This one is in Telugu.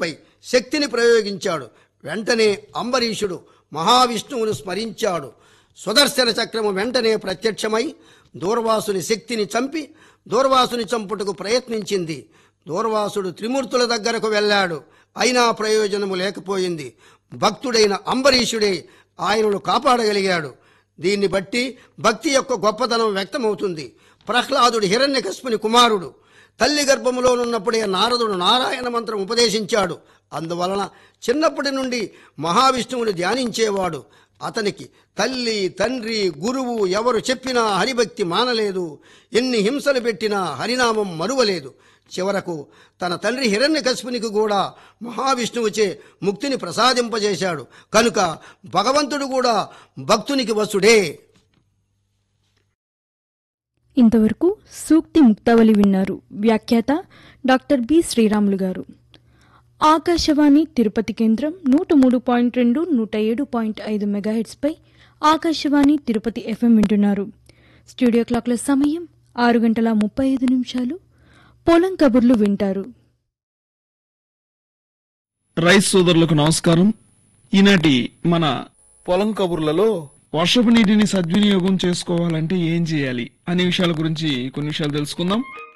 ముక్తునిపై శక్తిని ప్రయోగించాడు వెంటనే అంబరీషుడు మహావిష్ణువును స్మరించాడు సుదర్శన చక్రము వెంటనే ప్రత్యక్షమై దూర్వాసుని శక్తిని చంపి దూర్వాసుని చంపుటకు ప్రయత్నించింది దూర్వాసుడు త్రిమూర్తుల దగ్గరకు వెళ్ళాడు అయినా ప్రయోజనము లేకపోయింది భక్తుడైన అంబరీషుడే ఆయనను కాపాడగలిగాడు దీన్ని బట్టి భక్తి యొక్క గొప్పతనం వ్యక్తమవుతుంది ప్రహ్లాదుడు హిరణ్యకశిపుని కుమారుడు తల్లి గర్భములోనున్నప్పుడే నారదుడు నారాయణ మంత్రం ఉపదేశించాడు అందువలన చిన్నప్పటి నుండి మహావిష్ణువుని ధ్యానించేవాడు అతనికి తల్లి తండ్రి గురువు ఎవరు చెప్పినా హరిభక్తి మానలేదు ఎన్ని హింసలు పెట్టినా హరినామం మరువలేదు చివరకు తన తండ్రి హిరణ్యకశిపునికి కూడా మహావిష్ణువుచే ముక్తిని ప్రసాదింపజేశాడు కనుక భగవంతుడు కూడా భక్తునికి వసుడే ఇంతవరకు సూక్తి ముక్తావళి విన్నారు వ్యాఖ్యాత డాక్టర్ బి శ్రీరాములు గారు ఆకాశవాణి తిరుపతి కేంద్రం నూట మూడు పాయింట్ రెండు నూట ఏడు పాయింట్ ఐదు మెగాహెట్స్పై ఆకాశవాణి తిరుపతి ఎఫ్ఎం వింటున్నారు స్టూడియో క్లాక్ల సమయం ఆరు గంటల ముప్పై ఐదు నిమిషాలు పొలం కబుర్లు వింటారు రైస్ సోదరులకు నమస్కారం ఈనాటి మన పొలం కబుర్లలో వర్షపు నీటిని సద్వినియోగం చేసుకోవాలంటే ఏం చేయాలి అనే విషయాల గురించి కొన్ని విషయాలు తెలుసుకుందాం